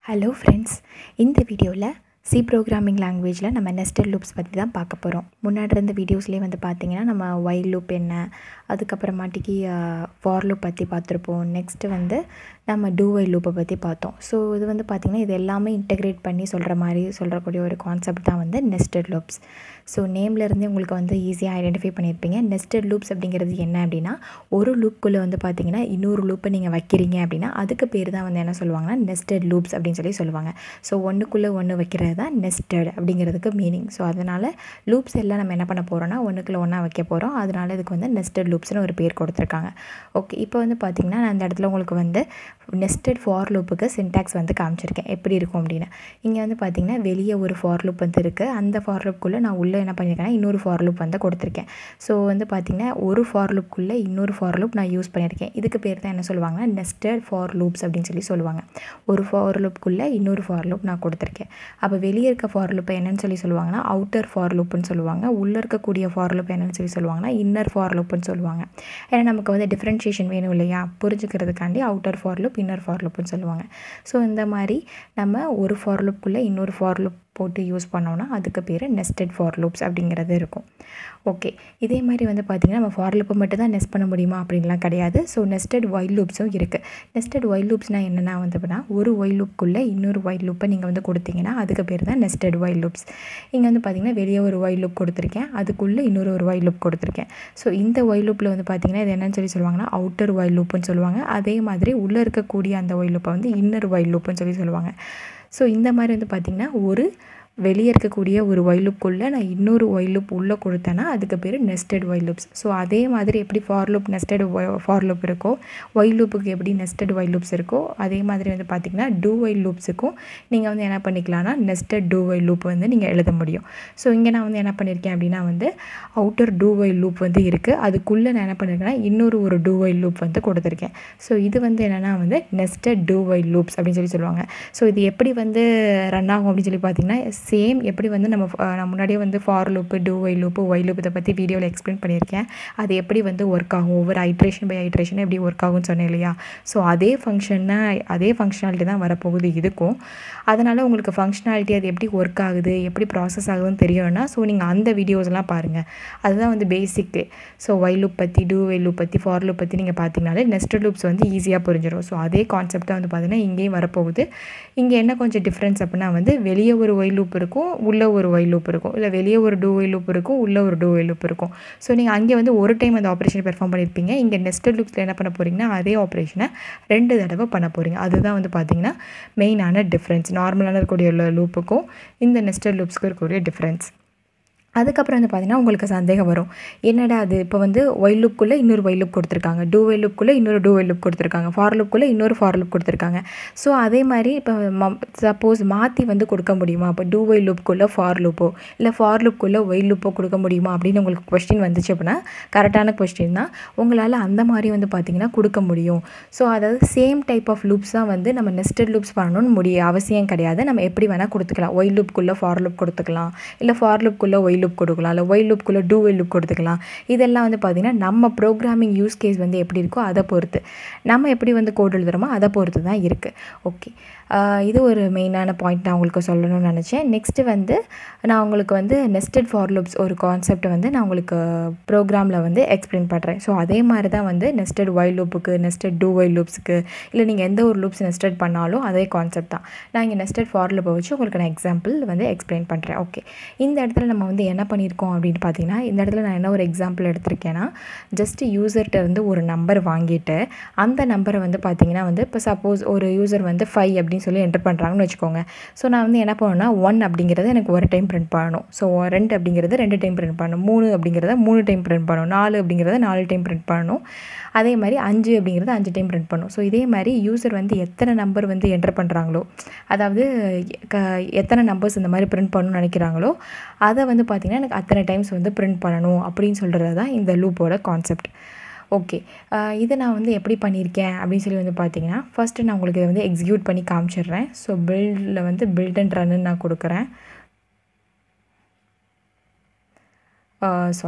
hello friends இந்த வீடியோவில் C programming லாங்குவேஜில் நம்ம நெஸ்டட் லூப்ஸ் பற்றி தான் பார்க்க போகிறோம் முன்னாடி இருந்த வீடியோஸ்லேயே வந்து பார்த்திங்கன்னா நம்ம ஒயில் லூப் என்ன அதுக்கப்புறமாட்டிக்கு ஃபார் லூப் பற்றி பார்த்துருப்போம் நெக்ஸ்ட்டு வந்து நம்ம டூ ஒயில் லூப்பை பற்றி பார்த்தோம் ஸோ இது வந்து பார்த்திங்கன்னா இது எல்லாமே இன்டெகிரேட் பண்ணி சொல்கிற மாதிரி சொல்கிறக்கூடிய ஒரு கான்செப்ட் தான் வந்து நெஸ்டட் லூப்ஸ் ஸோ நேம்லேருந்தே உங்களுக்கு வந்து ஈஸியாக ஐடென்டிஃபை பண்ணியிருப்பீங்க நெஸ்டட் லூப்ஸ் அப்படிங்கிறது என்ன அப்படின்னா ஒரு லூப்குள்ளே வந்து பார்த்திங்கன்னா இன்னொரு லூப்பை நீங்கள் வைக்கிறீங்க அப்படின்னா அதுக்கு பேர் தான் வந்து என்ன சொல்லுவாங்கன்னா நெஸ்டட் லூப்ஸ் அப்படின்னு சொல்லி சொல்லுவாங்க ஸோ ஒன்றுக்குள்ளே ஒன்று வைக்கிறது தான் நெஸ்டட் அப்படிங்கிறதுக்கு மீனிங் ஸோ அதனால் லூப்ஸ் எல்லாம் நம்ம என்ன பண்ண போகிறோம்னா ஒன்றுக்குள்ளே ஒன்றா வைக்க போகிறோம் அதனால் இதுக்கு வந்து நெஸ்டட் லூப்ஸ்னு ஒரு பேர் கொடுத்துருக்காங்க ஓகே இப்போ வந்து பார்த்திங்கன்னா நான் அந்த இடத்துல உங்களுக்கு வந்து நெஸ்டட் ஃபார் லூப்புக்கு சின்டாக்ஸ் வந்து காமிச்சிருக்கேன் எப்படி இருக்கும் அப்படின்னு இங்கே வந்து பார்த்திங்கன்னா வெளியே ஒரு ஃபார் லூப் வந்து இருக்குது அந்த ஃபார் லூப்புக்குள்ளே நான் உள்ளே என்ன பண்ணியிருக்கேன்னா இன்னொரு ஃபார் லூப் வந்து கொடுத்துருக்கேன் ஸோ வந்து பார்த்திங்கன்னா ஒரு ஃபார் லூப்புக்குள்ளே இன்னொரு ஃபார் லூப் நான் யூஸ் பண்ணியிருக்கேன் இதுக்கு பேர் தான் என்ன சொல்லுவாங்கன்னா நெஸ்டட் ஃபார் லூப்ஸ் அப்படின்னு சொல்லி சொல்லுவாங்க ஒரு ஃபார் லூப்புக்குள்ளே இன்னொரு ஃபார் லூப் நான் கொடுத்துருக்கேன் அப்போ வெளியே இருக்க ஃபார் லூப்பை என்னென்னு சொல்லி சொல்லுவாங்கன்னா அவுட்டர் ஃபார் லூப்புன்னு சொல்லுவாங்க உள்ளே இருக்கக்கூடிய ஃபார் லூப் என்னென்னு சொல்லி சொல்லுவாங்கன்னா இன்னர் ஃபார் லூப்புன்னு சொல்லுவாங்க ஏன்னா நமக்கு வந்து டிஃப்ரென்ஷியேஷன் வேணும் இல்லையா புரிஞ்சுக்கிறதுக்காண்டி outer for loop inner for லூப்னு சொல்லுவாங்க ஸோ இந்த மாதிரி நம்ம ஒரு ஃபார் லூப்புக்குள்ளே இன்னொரு ஃபார் லூப் போட்டு யூஸ் பண்ணோன்னா அதுக்கு பேர் நெஸ்டட் ஃபார் லூப்ஸ் அப்படிங்கிறது இருக்கும் ஓகே இதே மாதிரி வந்து பார்த்திங்கன்னா நம்ம ஃபார் லூப்பை மட்டும் தான் நெஸ்ட் பண்ண முடியுமா அப்படின்லாம் கிடையாது ஸோ நெஸ்டட் ஒயில் லூப்ஸும் இருக்குது நெஸ்டட் ஒயில் லூப்ஸ்னால் என்னென்னா வந்து அப்படின்னா ஒரு ஒயில் லூப்புக்குள்ளே இன்னொரு ஒயில் லூப்பை நீங்கள் வந்து கொடுத்தீங்கன்னா அதுக்கு பேர் தான் நெஸ்டட் ஒயில் லூப்ஸ் இங்கே வந்து பார்த்திங்கன்னா வெளியே ஒரு ஒயில் லூப் கொடுத்துருக்கேன் அதுக்குள்ளே இன்னொரு ஒரு ஒயில் லூப் கொடுத்துருக்கேன் ஸோ இந்த ஒயில் லூப்பில் வந்து பார்த்திங்கன்னா இது என்னன்னு சொல்லி சொல்லுவாங்கன்னா அவுட்டர் ஒயில் லூப்புன்னு சொல்லுவாங்க அதே மாதிரி உள்ளே இருக்கக்கூடிய அந்த ஒயில் லூப்பை வந்து இன்னர் ஒயில் லூப்புன்னு சொல்லி சொல்லுவாங்க ஸோ இந்த மாதிரி வந்து பார்த்திங்கன்னா ஒரு வெளியே இருக்கக்கூடிய ஒரு ஒயிலுப்புக்குள்ளே நான் இன்னொரு ஒயிலுப் உள்ளே கொடுத்தேன்னா அதுக்கு பேர் நெஸ்டட் ஒயிலுப்ஸ் ஸோ அதே மாதிரி எப்படி for loop nested for loop இருக்கோ ஒயிலுப்புக்கு எப்படி நெஸ்டட் ஒயிலுப்ஸ் இருக்கோ அதே மாதிரி வந்து பார்த்திங்கன்னா டூ ஒயில் லூப்ஸுக்கும் நீங்கள் வந்து என்ன பண்ணிக்கலாம்னா நெஸ்டட் டூ ஒயில் லூப் வந்து நீங்கள் எழுத முடியும் ஸோ இங்கே நான் வந்து என்ன பண்ணியிருக்கேன் அப்படின்னா வந்து அவுட்டர் டூ ஒயில் லூப் வந்து இருக்குது அதுக்குள்ளே நான் என்ன பண்ணியிருக்கேன்னா இன்னொரு ஒரு டூ ஒயில் லூப் வந்து கொடுத்துருக்கேன் ஸோ இது வந்து என்னென்னா வந்து நெஸ்டட் டூ ஒயில் லூப்ஸ் அப்படின்னு சொல்லி சொல்லுவாங்க ஸோ இது எப்படி வந்து ரன் ஆகும் அப்படின்னு சொல்லி பார்த்தீங்கன்னா சேம் எப்படி வந்து நம்ம நான் முன்னாடியே வந்து for loop do while loop while loop இதை பற்றி வீடியோவில் எக்ஸ்பிளைன் பண்ணியிருக்கேன் அது எப்படி வந்து ஒர்க் ஆகும் ஒவ்வொரு ஐட்ரேஷன் பை ஐட்ரேஷன் எப்படி ஒர்க் ஆகும்னு சொன்னேன் இல்லையா ஸோ அதே ஃபங்க்ஷன்னா அதே ஃபங்க்ஷனாலிட்டி தான் வரப்போகுது இதுக்கும் அதனால் உங்களுக்கு ஃபங்க்ஷனாலிட்டி அது எப்படி ஒர்க் ஆகுது எப்படி ப்ராசஸ் ஆகுதுன்னு தெரியணும்னா ஸோ நீங்கள் அந்த வீடியோஸ்லாம் பாருங்கள் அதுதான் வந்து பேசிக்கு ஸோ ஒய் லூப் பற்றி டூ ஒய் லூப் பற்றி ஃபார் லூப் பற்றி நீங்கள் பார்த்தீங்கனாலே நெஸ்டட் லூப்ஸ் வந்து ஈஸியாக புரிஞ்சிடும் ஸோ அதே கான்செப்ட் தான் வந்து பார்த்தீங்கன்னா இங்கேயும் வரப்போகுது இங்கே என்ன கொஞ்சம் டிஃப்ரென்ஸ் அப்படின்னா வந்து வெளியே ஒரு ஒய் லூப் இருக்கும் உள்ளே ஒரு ஒய் லூப் இருக்கும் இல்லை வெளியே ஒரு டூ ஒய் லூப் இருக்கும் உள்ளே ஒரு டூ ஒய் லூப் இருக்கும் ஸோ நீங்கள் அங்கே வந்து ஒரு டைம் அந்த ஆப்ரேஷன் பெர்ஃபார்ம் பண்ணியிருப்பீங்க இங்கே நெஸ்டட் லூப்ஸில் என்ன பண்ண போகிறீங்கன்னா அதே ஆப்ரேஷனை ரெண்டு தடவை பண்ண போகிறீங்க அதுதான் வந்து பார்த்தீங்கன்னா மெயினான டிஃப்ரென்ஸ் நார்மலான இருக்கக்கூடிய லூப்புக்கும் இந்த நெஸ்டட் லூப்ஸ்க்கு இருக்கக்கூடிய டிஃப்ரென்ஸ் அதுக்கப்புறம் வந்து பார்த்திங்கன்னா உங்களுக்கு சந்தேகம் வரும் என்னடா அது இப்போ வந்து ஒயில் லுக்குள்ளே இன்னொரு ஒயில் லுக் கொடுத்துருக்காங்க டூ ஒயில் லுக்குள்ளே இன்னொரு டூ ஒயில் லுக் கொடுத்துருக்காங்க ஃபார் லுக்குள்ளே இன்னொரு ஃபார் லுக் கொடுத்துருக்காங்க ஸோ அதே மாதிரி இப்போ சப்போஸ் மாற்றி வந்து கொடுக்க முடியுமா இப்போ டூ ஒயில் லுக்குள்ளே ஃபார் லுப்போ இல்லை ஃபார் லுக்குள்ளே ஒயில் லுப்போ கொடுக்க முடியுமா அப்படின்னு உங்களுக்கு கொஸ்டின் வந்துச்சு அப்படின்னா கரெக்டான கொஸ்டின் தான் உங்களால் அந்த மாதிரி வந்து பார்த்திங்கன்னா கொடுக்க முடியும் ஸோ அதாவது சேம் டைப் ஆஃப் லூப்ஸ் தான் வந்து நம்ம நெஸ்டட் லூப்ஸ் பண்ணணும்னு முடிய அவசியம் கிடையாது நம்ம எப்படி வேணால் கொடுத்துக்கலாம் ஒயில் லுப்புக்குள்ளே ஃபார் லுப் கொடுத்துக்கலாம் இல்லை ஃபார் லுப்புக்குள்ளே ஒயில் லுப் கொடுக்கலாம் இல்லை ஒய் லுப்குள்ளே டூ ஒய் லுப் கொடுத்துக்கலாம் இதெல்லாம் வந்து பார்த்திங்கன்னா நம்ம ப்ரோக்ராமிங் யூஸ் கேஸ் வந்து எப்படி இருக்கோ அதை பொறுத்து நம்ம எப்படி வந்து கோட் எழுதுகிறோமோ அதை பொறுத்து தான் இருக்குது ஓகே இது ஒரு மெயினான பாயிண்ட் நான் உங்களுக்கு சொல்லணும்னு நினச்சேன் நெக்ஸ்ட்டு வந்து நான் உங்களுக்கு வந்து நெஸ்டட் ஃபார் லூப்ஸ் ஒரு கான்செப்டை வந்து நான் உங்களுக்கு ப்ரோக்ராமில் வந்து எக்ஸ்பிளைன் பண்ணுறேன் ஸோ அதே மாதிரி தான் வந்து நெஸ்டட் ஒய் லூப்புக்கு நெஸ்டட் டூ ஒய் லூப்ஸுக்கு இல்லை நீங்கள் எந்த ஒரு லூப்ஸ் நெஸ்டட் பண்ணாலும் அதே கான்செப்ட் தான் நான் இங்கே நெஸ்டட் ஃபார் லூப்பை வச்சு உங்களுக்கு நான் எக்ஸாம்பிள் வந்து எக்ஸ்பிளைன் பண்ணுறேன் ஓகே இந்த இடத்துல நம்ம வந்து என்ன பண்ணியிருக்கோம் அப்படின்னு பார்த்தீங்கன்னா இந்த இடத்துல நான் என்ன ஒரு எக்ஸாம்பிள் எடுத்திருக்கேன்னா ஜஸ்ட்டு யூசர்கிட்ட இருந்து ஒரு நம்பர் வாங்கிட்டு அந்த நம்பரை வந்து பார்த்தீங்கன்னா வந்து இப்போ சப்போஸ் ஒரு யூசர் வந்து ஃபைவ் அப்படின்னு சொல்லி என்டர் பண்ணுறாங்கன்னு வச்சுக்கோங்க ஸோ நான் வந்து என்ன பண்ணணும்னா ஒன் அப்படிங்கிறது எனக்கு ஒரு டைம் பிரிண்ட் பண்ணணும் ஸோ ரெண்டு அப்படிங்கிறது ரெண்டு டைம் பிரிண்ட் பண்ணணும் மூணு அப்படிங்கிறத மூணு டைம் பிரிண்ட் பண்ணணும் நாலு அப்படிங்கிறத நாலு டைம் பிரிண்ட் பண்ணணும் அதே மாதிரி அஞ்சு அப்படிங்கிறது அஞ்சு டைம் பிரிண்ட் பண்ணணும் ஸோ இதே மாதிரி யூசர் வந்து எத்தனை நம்பர் வந்து என்டர் பண்ணுறாங்களோ அதாவது க எத்தனை நம்பர்ஸ் இந்த மாதிரி பிரிண்ட் பண்ணணும்னு நினைக்கிறாங்களோ அதை வந்து பார்த்திங்கன்னா எனக்கு அத்தனை டைம்ஸ் வந்து பிரிண்ட் பண்ணணும் அப்படின்னு சொல்கிறது தான் இந்த லூப்போட கான்செப்ட் ஓகே இதை நான் வந்து எப்படி பண்ணியிருக்கேன் அப்படின்னு சொல்லி வந்து பார்த்தீங்கன்னா ஃபஸ்ட்டு நான் உங்களுக்கு இதை வந்து எக்ஸிக்யூட் பண்ணி காமிச்சிடுறேன் ஸோ பில்டில் வந்து பில்ட் அண்ட் ரன்னு நான் கொடுக்குறேன் சாரி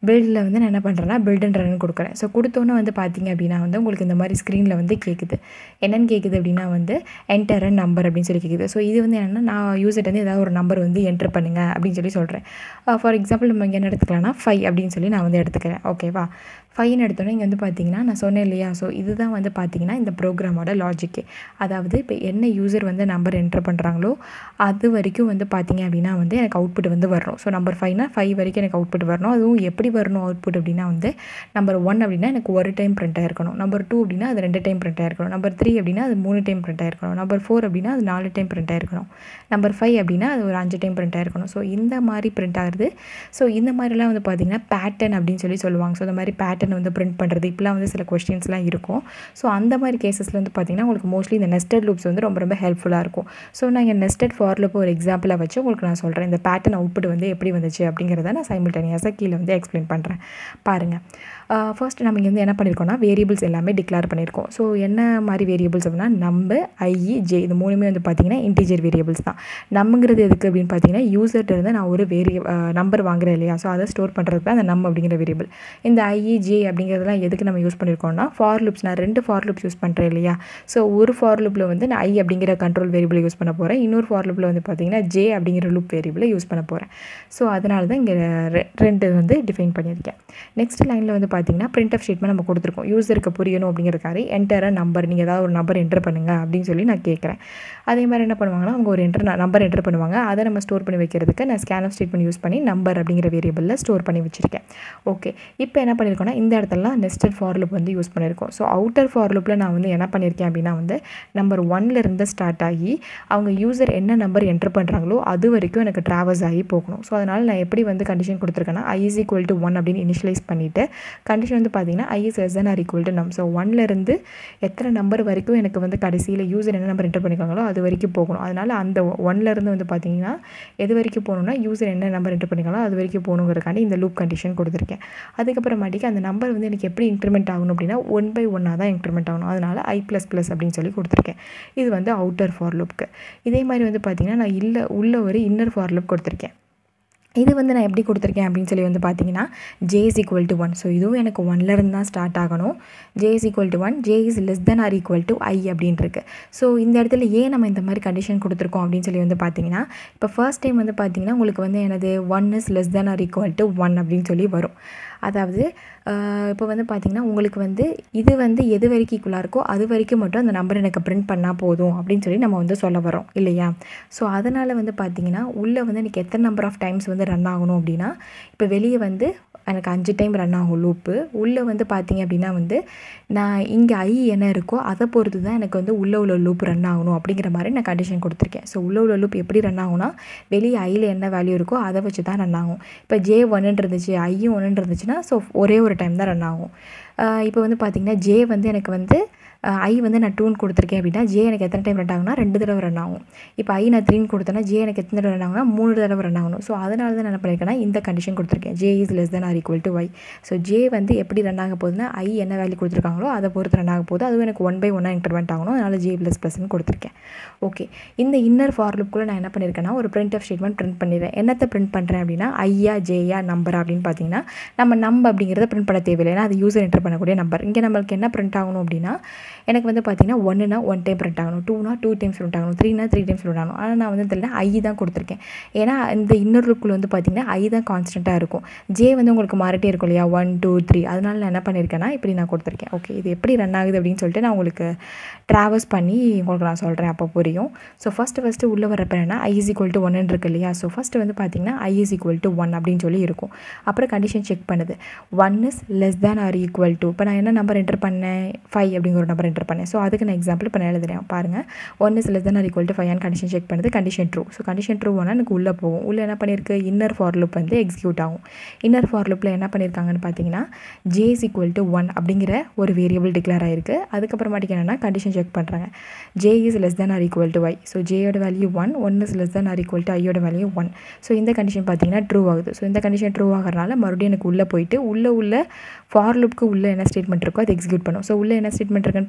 பில்டில் வந்து நான் என்ன பண்ணுறேன்னா பில்டுன்ற ரன் கொடுக்குறேன் ஸோ கொடுத்தோன்னே வந்து பார்த்தீங்க அப்படின்னா வந்து உங்களுக்கு இந்த மாதிரி ஸ்க்ரீனில் வந்து கேட்குது என்னென்னு கேட்குது அப்படின்னா வந்து என்டர் நம்பர் அப்படின்னு சொல்லி கேட்குது ஸோ இது வந்து என்னென்னா நான் யூசர்ட் வந்து ஏதாவது ஒரு நம்பர் வந்து என்டர் பண்ணுங்க அப்படின்னு சொல்லி சொல்கிறேன் ஃபார் எக்ஸாம்பிள் நம்ம இங்கே என்ன எடுத்துக்கலாம்னா ஃபைவ் அப்படின்னு சொல்லி நான் வந்து எடுத்துக்கிறேன் ஓகேவா ஃபைன் எடுத்தோன்னே இங்கே வந்து பார்த்தீங்கன்னா நான் சொன்னேன் இல்லையா ஸோ இதுதான் வந்து பார்த்தீங்கன்னா இந்த ப்ரோக்ராமோட லாஜிக்கு அதாவது இப்போ என்ன யூசர் வந்து நம்பர் என்டர் பண்ணுறாங்களோ அது வரைக்கும் வந்து பார்த்தீங்க அப்படின்னா வந்து எனக்கு அவுட்புட் வந்து வரணும் ஸோ நம்பர் ஃபைவ்னா ஃபைவ் வரைக்கும் எனக்கு அவுட்புட் வரணும் அதுவும் எப்படி வரணும் அவுட்புட் அப்படின்னா வந்து நம்பர் ஒன் அப்படின்னா எனக்கு ஒரு டைம் பிரிண்ட் ஆயிருக்கணும் நம்பர் டூ அப்படின்னா அது ரெண்டு டைம் பிரிண்ட் ஆயிருக்கணும் நம்பர் த்ரீ அப்படின்னா அது மூணு டைம் பிரிண்ட் ஆயிருக்கணும் நம்பர் ஃபோர் அப்படின்னா அது நாலு டைம் பிரிண்ட் ஆயிருக்கணும் நம்பர் ஃபைவ் அப்படின்னா அது ஒரு அஞ்சு டைம் பிரிண்ட் ஆயிருக்கணும் ஸோ இந்த மாதிரி பிரிண்ட் ஆகுது ஸோ இந்த மாதிரிலாம் வந்து பார்த்தீங்கன்னா பேட்டர்ன் அப்படின்னு சொல்லி சொல்லுவாங்க ஸோ இந்த மாதிரி பேட்டர்ன் வந்து பிரிண்ட் பண்ணுறது இப்போலாம் வந்து சில கொஸ்டின்ஸ்லாம் இருக்கும் ஸோ அந்த மாதிரி கேசஸில் வந்து பார்த்திங்கன்னா உங்களுக்கு மோஸ்ட்லி இந்த நெஸ்டட் லூப்ஸ் வந்து ரொம்ப ரொம்ப ஹெல்ப்ஃபுல்லாக இருக்கும் ஸோ நான் இங்கே நெஸ்டட் ஃபார் லூப் ஒரு எக்ஸாம்பிளாக வச்சு உங்களுக்கு நான் சொல்கிறேன் இந்த பேட்டர்ன் அவுட்புட் வந்து எப்படி வந்துச்சு அப்படிங்கிறத நான் சைமில்டேனியஸாக கீழே வந்து எக்ஸ்பிளைன் பண்ணுறேன் பாருங்கள் ஃபர்ஸ்ட் நம்ம இங்கே வந்து என்ன பண்ணியிருக்கோம்னா வேரியபிள்ஸ் எல்லாமே டிக்ளேர் பண்ணியிருக்கோம் ஸோ என்ன மாதிரி வேரியபிள்ஸ் அப்படின்னா நம்பு ஐஇ ஜே இது மூணுமே வந்து பார்த்திங்கன்னா இன்டீஜர் வேரியபிள்ஸ் தான் நம்புங்கிறது எதுக்கு அப்படின்னு பார்த்தீங்கன்னா யூசர்கிட்ட இருந்து நான் ஒரு வேரிய நம்பர் வாங்குறேன் இல்லையா ஸோ அதை ஸ்டோர் பண்ணுறதுக்கு தான் அந்த நம் அப்படிங்கிற வேரியபிள் இந்த ஐஇ ஜே அப்படிங்கிறதுலாம் எதுக்கு நம்ம யூஸ் பண்ணியிருக்கோம்னா ஃபார் லுப்ஸ் நான் ரெண்டு ஃபார் லுப்ஸ் யூஸ் பண்ணுறேன் இல்லையா ஸோ ஒரு ஃபார் லுப்பில் வந்து நான் ஐ அப்படிங்கிற கண்ட்ரோல் வேரியபிள் யூஸ் பண்ண போகிறேன் இன்னொரு ஃபார் லுப்பில் வந்து பார்த்தீங்கன்னா ஜே அப்படிங்கிற லுப் வேரியபிளை யூஸ் பண்ண போகிறேன் ஸோ அதனால தான் இங்கே ரெண்டு வந்து டிஃபைன் பண்ணியிருக்கேன் நெக்ஸ்ட் லைனில் வந்து பார்த்தீங்கன்னா பிரிண்ட் ஆஃப் ஸ்டேட்மெண்ட் நம்ம கொடுத்துருக்கோம் யூசருக்கு புரியணும் அப்படிங்கிறதுக்காக என்டர் நம்பர் நீங்கள் ஏதாவது ஒரு நம்பர் என்டர் பண்ணுங்க அப்படின்னு சொல்லி நான் கேட்குறேன் அதே மாதிரி என்ன பண்ணுவாங்கன்னா அவங்க ஒரு என்டர் நம்பர் என்டர் பண்ணுவாங்க அதை நம்ம ஸ்டோர் பண்ணி வைக்கிறதுக்கு நான் ஸ்கேன் ஆஃப் ஸ்டேட்மெண்ட் யூஸ் பண்ணி நம்பர் அப்படிங்கிற வேரியபிளில் ஸ்டோர் பண்ணி வச்சிருக்கேன் ஓகே இப்போ என்ன பண்ணியிருக்கோம்னா இந்த இடத்துலலாம் நெஸ்டட் ஃபார் லுப் வந்து யூஸ் பண்ணியிருக்கோம் ஸோ அவுட்டர் ஃபார் லுப்பில் நான் வந்து என்ன பண்ணியிருக்கேன் அப்படின்னா வந்து நம்பர் ஒன்லேருந்து ஸ்டார்ட் ஆகி அவங்க யூசர் என்ன நம்பர் என்டர் பண்ணுறாங்களோ அது வரைக்கும் எனக்கு ட்ராவல்ஸ் ஆகி போகணும் ஸோ அதனால் நான் எப்படி வந்து கண்டிஷன் கொடுத்துருக்கேன்னா i is equal to one அப்படின்னு இனிஷியலைஸ் பண்ணிவிட்டு கண்டிஷன் வந்து பார்த்தீங்கன்னா i is less than or equal to num so ஒன்லேருந்து எத்தனை நம்பர் வரைக்கும் எனக்கு வந்து கடைசியில் யூசர் என்ன நம்பர் என்டர் பண்ணிக்காங்களோ அது வரைக்கும் போகணும் அதனால் அந்த ஒன்லேருந்து வந்து பார்த்தீங்கன்னா எது வரைக்கும் போகணுன்னா யூசர் என்ன நம்பர் என்டர் பண்ணிக்காங்களோ அது வரைக்கும் போகணுங்கிறக்காண்டி இந்த லூப் கண்டிஷன் கொடுத்துருக்கேன் அதுக்கப்புறமாட்டிக்கு அந்த நம்பர் வந்து எனக்கு எப்படி இன்க்ரிமெண்ட் ஆகணும் அப்படின்னா ஒன் பை ஒன்னாக தான் இன்க்ரிமெண்ட் ஆகணும் அதனால் ஐ ப்ளஸ் ப்ளஸ் அப்படின்னு சொல்லி கொடுத்துருக்கேன் இது வந்து அவுட்டர் ஃபார் லுப்க்கு இதே மாதிரி வந்து பார்த்திங்கன்னா நான் இல்லை உள்ள ஒரு இன்னர் ஃபார் லுப் கொடுத்துருக்கேன் இது வந்து நான் எப்படி கொடுத்துருக்கேன் அப்படின்னு சொல்லி வந்து பார்த்தீங்கன்னா J is equal to one so இதுவும் எனக்கு ஒன்லேருந்து தான் ஸ்டார்ட் ஆகணும் j is equal to one j is less than or equal to i அப்படின்ட்டுருக்கு ஸோ இந்த இடத்துல ஏன் நம்ம இந்த மாதிரி கண்டிஷன் கொடுத்துருக்கோம் அப்படின்னு சொல்லி வந்து பார்த்தீங்கன்னா இப்போ ஃபர்ஸ்ட் டைம் வந்து பார்த்தீங்கன்னா உங்களுக்கு வந்து எனது one is less than or equal to one அப்படின்னு சொல்லி வரும் அதாவது இப்போ வந்து பார்த்திங்கன்னா உங்களுக்கு வந்து இது வந்து எது வரைக்கும் ஈக்குவலாக இருக்கோ அது வரைக்கும் மட்டும் அந்த நம்பர் எனக்கு பிரிண்ட் பண்ணால் போதும் அப்படின்னு சொல்லி நம்ம வந்து சொல்ல வரோம் இல்லையா ஸோ அதனால் வந்து பார்த்திங்கன்னா உள்ளே வந்து எனக்கு எத்தனை நம்பர் ஆஃப் டைம்ஸ் வந்து ரன் ஆகணும் அப்படின்னா இப்போ வெளியே வந்து எனக்கு அஞ்சு டைம் ரன் ஆகும் லூப்பு உள்ளே வந்து பார்த்திங்க அப்படின்னா வந்து நான் இங்கே ஐ என்ன இருக்கோ அதை பொறுத்து தான் எனக்கு வந்து உள்ளே உள்ள லூப் ரன் ஆகணும் அப்படிங்கிற மாதிரி நான் கண்டிஷன் கொடுத்துருக்கேன் ஸோ உள்ளே உள்ள லூப் எப்படி ரன் ஆகும்னா வெளியே ஐயில் என்ன வேல்யூ இருக்கோ அதை வச்சு தான் ரன் ஆகும் இப்போ ஜே ஒன்றுன்னு இருந்துச்சு ஐயும் ஒன்றுன்னு இருந்துச்சுன்னா ஸோ ஒரே ஒரு டைம் தான் ரன் ஆகும் இப்போ வந்து பார்த்திங்கன்னா ஜே வந்து எனக்கு வந்து ஐ வந்து நான் டூன்னு கொடுத்துருக்கேன் அப்படின்னா ஜே எனக்கு எத்தனை டைம் ரன் ஆகும்னா ரெண்டு தடவை ரன் ஆகும் இப்போ ஐ நான் த்ரீன்னு கொடுத்தேன்னா ஜே எனக்கு எத்தனை தடவை ரன் ஆகும்னா மூணு தடவை ரன் ஆகணும் ஸோ அதனால தான் நான் என்ன பண்ணியிருக்கேன்னா இந்த கண்டிஷன் கொடுத்துருக்கேன் j is less than or equal to Y so J வந்து எப்படி ரன் ஆக போகுதுன்னா ஐ என்ன வேல்யூ கொடுத்துருக்காங்களோ அதை பொறுத்து ரன் ஆக போகுது அதுவும் எனக்கு ஒன் பை ஒன்னாக இன்டர்வெண்ட் ஆகணும் அதனால் ஜே ப்ளஸ் ப்ளஸ்ன்னு கொடுத்துருக்கேன் ஓகே இந்த இன்னர் ஃபார் லுக்குள்ளே நான் என்ன பண்ணியிருக்கேன்னா ஒரு பிரிண்ட் ஆஃப் ஸ்டேட்மெண்ட் பிரிண்ட் பண்ணிடுறேன் என்னத்தை பிரிண்ட் பண்ணுறேன் அப்படின்னா ஐயா ஜேயா நம்பர் அப்படின்னு பார்த்தீங்கன்னா நம்ம நம்ப அப்படிங்கிறத பிரிண்ட் பண்ண தேவையில்லை ஏன்னா அது யூசர் என்டர் பண்ணக்கூடிய நம்பர் இங்கே நம்மளுக்கு என்ன பிரிண்ட் ஆகணும் அப்படின்னா எனக்கு வந்து பார்த்திங்கன்னா ஒன்றுனா ஒன் டைம் பிரிண்ட் ஆகணும் டூனா டூ டைம்ஸ் பிரிண்ட் ஆகணும் த்ரீனா த்ரீ டைம்ஸ் பிரிண்ட் ஆகணும் ஆனால் நான் வந்து தெரியல ஐ தான் கொடுத்துருக்கேன் ஏன்னா இந்த இன்னொரு லுக்கில் வந்து பார்த்திங்கன்னா ஐ தான் கான்ஸ்டண்ட்டாக இருக்கும் ஜே வந்து உங்களுக்கு மாறிட்டே இருக்கும் இல்லையா ஒன் டூ த்ரீ அதனால நான் என்ன பண்ணியிருக்கேன்னா இப்படி நான் கொடுத்துருக்கேன் ஓகே இது எப்படி ரன் ஆகுது அப்படின்னு சொல்லிட்டு நான் உங்களுக்கு ட்ராவல்ஸ் பண்ணி உங்களுக்கு நான் சொல்கிறேன் அப்போ புரியும் ஸோ ஃபஸ்ட்டு ஃபஸ்ட்டு உள்ளே வரப்போ என்னன்னா ஐ இஸ் ஈக்குவல் டு ஒன்னு இருக்கு இல்லையா ஸோ ஃபஸ்ட்டு வந்து பார்த்திங்கன்னா i is equal to one அப்படின்னு சொல்லி இருக்கும் அப்புறம் கண்டிஷன் செக் பண்ணுது one is less than or equal to இப்போ நான் என்ன நம்பர் என்டர் பண்ணேன் ஃபைவ் அப்படிங்கிற ஒரு நம்பர் என்டர் பண்ணேன் ஸோ அதுக்கு நான் எக்ஸாம்பிள் இப்போ நான் எழுதுறேன் பாருங்கள் one is less than or equal to five condition check பண்ணுது condition true so condition true ஆனால் எனக்கு உள்ளே போகும் உள்ளே என்ன பண்ணியிருக்கு இன்னர் ஃபார் லுப் வந்து எக்ஸிக்யூட் ஆகும் இன்னர் ஃபார் லுப்பில் என்ன பண்ணியிருக்காங்கன்னு பார்த்தீங்கன்னா J is equal to one அப்படிங்கிற ஒரு வேரியபிள் டிக்ளேர் ஆயிருக்கு அதுக்கப்புறமாட்டிக்கு என்னென்னா கண்டிஷன் செக் பண்ணுறாங்க J is less than or equal to Y so ஜேயோட value one one is less than or equal to ஐயோட வேல்யூ ஒன் ஸோ இந்த கண்டிஷன் பார்த்தீங்கன்னா ட்ரூ ஆகுது ஸோ இந்த கண்டிஷன் ட்ரூ ஆகிறனால மறுபடியும் எனக்கு உள்ளே போயிட்டு உள்ளே உள்ள ஃபார் லுப்க்கு உள்ளே என்ன ஸ்டேட்மெண்ட் இருக்கோ அது எக்ஸிக்யூட் பண்ணும் ஸோ உள்ளே என்ன ஸ்டேட்மெண்ட் இருக்குன்னு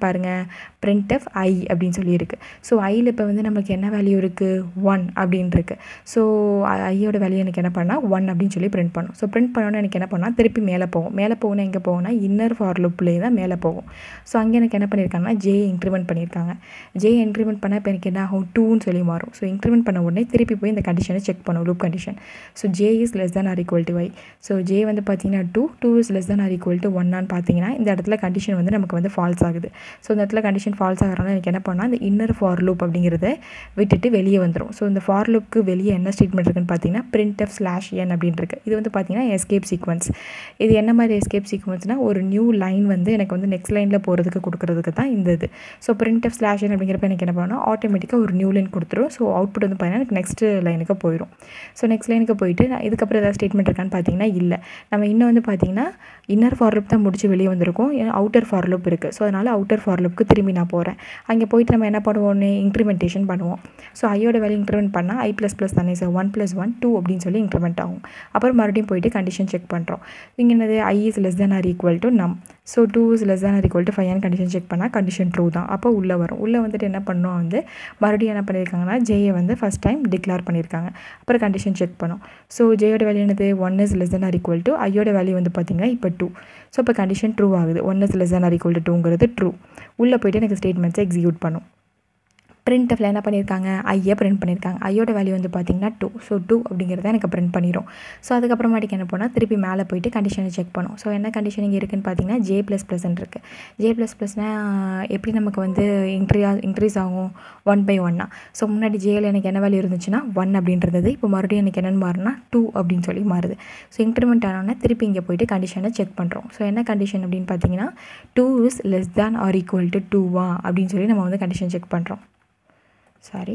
பாருங்கள் printf ஐ அப்படின்னு சொல்லியிருக்கு ஸோ ஐயில் இப்போ வந்து நமக்கு என்ன வேல்யூ இருக்குது ஒன் அப்படின்னு இருக்கு ஸோ ஐயோட வேல்யூ எனக்கு என்ன பண்ணால் ஒன் அப்படின்னு சொல்லி பிரிண்ட் பண்ணும் ஸோ பிரிண்ட் பண்ணோன்னே எனக்கு என்ன பண்ணால் திருப்பி மேலே போகும் மேலே போகணும் எங்கே போகும்னா இன்னர் ஃபார் லுப்லேயே தான் மேலே போகும் ஸோ அங்கே எனக்கு என்ன பண்ணியிருக்காங்கன்னா ஜே இன்க்ரிமெண்ட் பண்ணியிருக்காங்க ஜே இன்க்ரிமெண்ட் பண்ணால் இப்போ எனக்கு என்ன ஆகும் டூன்னு சொல்லி மாறும் ஸோ இன்க்ரிமெண்ட் பண்ண உடனே திருப்பி போய் இந்த கண்டிஷனை செக் பண்ணும் loop condition so J is less than or equal to Y so J வந்து பார்த்தீங்கன்னா two two is less than or equal to ஒன்னான்னு பார்த்தீங்கன்னா இந்த இடத்துல கண்டிஷன் வந்து நமக்கு வந்து ஃபால்ஸ் ஆகுது ஸோ இந்த இடத்துல கண்டிஷன் ஃபால்ஸ் ஆகிறனால எனக்கு என்ன பண்ணால் இந்த இன்னர் ஃபார் லூப் அப்படிங்கிறத விட்டுட்டு வெளியே வந்துடும் ஸோ இந்த ஃபார் லூப்க்கு வெளியே என்ன ஸ்டேட்மெண்ட் இருக்குன்னு பார்த்தீங்கன்னா printf ஸ்லாஷ் என் அப்படின்னு இருக்கு இது வந்து பார்த்தீங்கன்னா எஸ்கேப் சீக்வன்ஸ் இது என்ன மாதிரி எஸ்கேப் சீக்வன்ஸ்னால் ஒரு நியூ லைன் வந்து எனக்கு வந்து நெக்ஸ்ட் லைனில் போகிறதுக்கு கொடுக்குறதுக்கு தான் இந்த இது ஸோ printf ஸ்லாஷ் என் அப்படிங்கிறப்ப எனக்கு என்ன பண்ணணும் ஆட்டோமேட்டிக்காக ஒரு நியூ லைன் கொடுத்துரும் ஸோ அவுட்புட் வந்து பார்த்தீங்கன்னா எனக்கு நெக்ஸ்ட் லைனுக்கு போயிடும் ஸோ நெக்ஸ்ட் லைனுக்கு போயிட்டு நான் இதுக்கப்புறம் ஏதாவது ஸ்டேட்மெண்ட் இருக்கான்னு பார்த்தீங்கன்னா இல்லை நம்ம இன்னும் வந்து பார்த்தீங்கன்னா இன்னர் ஃபார் லூப் தான் முடிச்சு வெளியே வந்திருக்கோம் அவுட்டர் ஃபார் லூப் இருக்குது ஸோ அதனால் அவுட்டர் ஃபார் லூப்க்கு திரும்பி நான் போகிறேன் அங்கே போயிட்டு நம்ம என்ன பண்ணுவோம்னு இன்க்ரிமெண்டேஷன் பண்ணுவோம் ஸோ ஐயோட வேல்யூ இன்க்ரிமெண்ட் பண்ணால் ஐ ப்ளஸ் ப்ளஸ் தானே sir one plus one two அப்படின்னு சொல்லி இன்க்ரிமெண்ட் ஆகும் அப்புறம் மறுபடியும் போயிட்டு கண்டிஷன் செக் பண்ணுறோம் இங்கே என்னது I is less than or equal to num so two is less than or equal to five condition check பண்ணால் கண்டிஷன் ட்ரூ தான் அப்போ உள்ளே வரும் உள்ளே வந்துட்டு என்ன பண்ணோம் வந்து மறுபடியும் என்ன பண்ணியிருக்காங்கன்னா ஜேயை வந்து ஃபஸ்ட் டைம் டிக்ளேர் பண்ணியிருக்காங்க அப்புறம் கண்டிஷன் செக் பண்ணோம் ஸோ ஜேயோட வேல்யூ என்னது one is less than or equal to ஐயோட வேல்யூ வந்து பார்த்தீங்கன்னா இப்போ டூ ஸோ இப்போ கண்டிஷன் ட்ரூ ஆகுது one is less than or equal to டூங்கிறது ட்ரூ உள்ளே போயிட்டு எனக்கு ஸ்டேட்மெண்ட்ஸை எக்ஸிக்யூட் பண்ணும் பிரிண்ட்ஃபில் என்ன பண்ணியிருக்காங்க ஐயை பிரிண்ட் பண்ணியிருக்காங்க ஐயோட வேல்யூ வந்து பார்த்தீங்கன்னா டூ ஸோ டூ அப்படிங்கிறத எனக்கு பிரிண்ட் பண்ணிடும் ஸோ அதுக்கப்புறமாட்டிக்கு என்ன பண்ணால் திருப்பி மேலே போயிட்டு கண்டிஷனை செக் பண்ணும் ஸோ என்ன கண்டிஷன் இங்கே இருக்குன்னு பார்த்தீங்கன்னா ஜே ப்ளஸ் ப்ளஸ்ன்னு இருக்குது ஜே ப்ளஸ் ப்ளஸ்னால் எப்படி நமக்கு வந்து இன்க்ரீ இன்க்ரீஸ் ஆகும் ஒன் பை ஒன்னா ஸோ முன்னாடி ஜேயில் எனக்கு என்ன வேல்யூ இருந்துச்சுன்னா ஒன் அப்படின்றது இப்போ மறுபடியும் எனக்கு என்னென்னு மாறுனா டூ அப்படின்னு சொல்லி மாறுது ஸோ இன்க்ரிமெண்ட் ஆனோன்னா திருப்பி இங்கே போயிட்டு கண்டிஷனை செக் பண்ணுறோம் ஸோ என்ன கண்டிஷன் அப்படின்னு பார்த்தீங்கன்னா two is less than or equal to டூவா அப்படின்னு சொல்லி நம்ம வந்து கண்டிஷன் செக் பண்ணுறோம் சாரி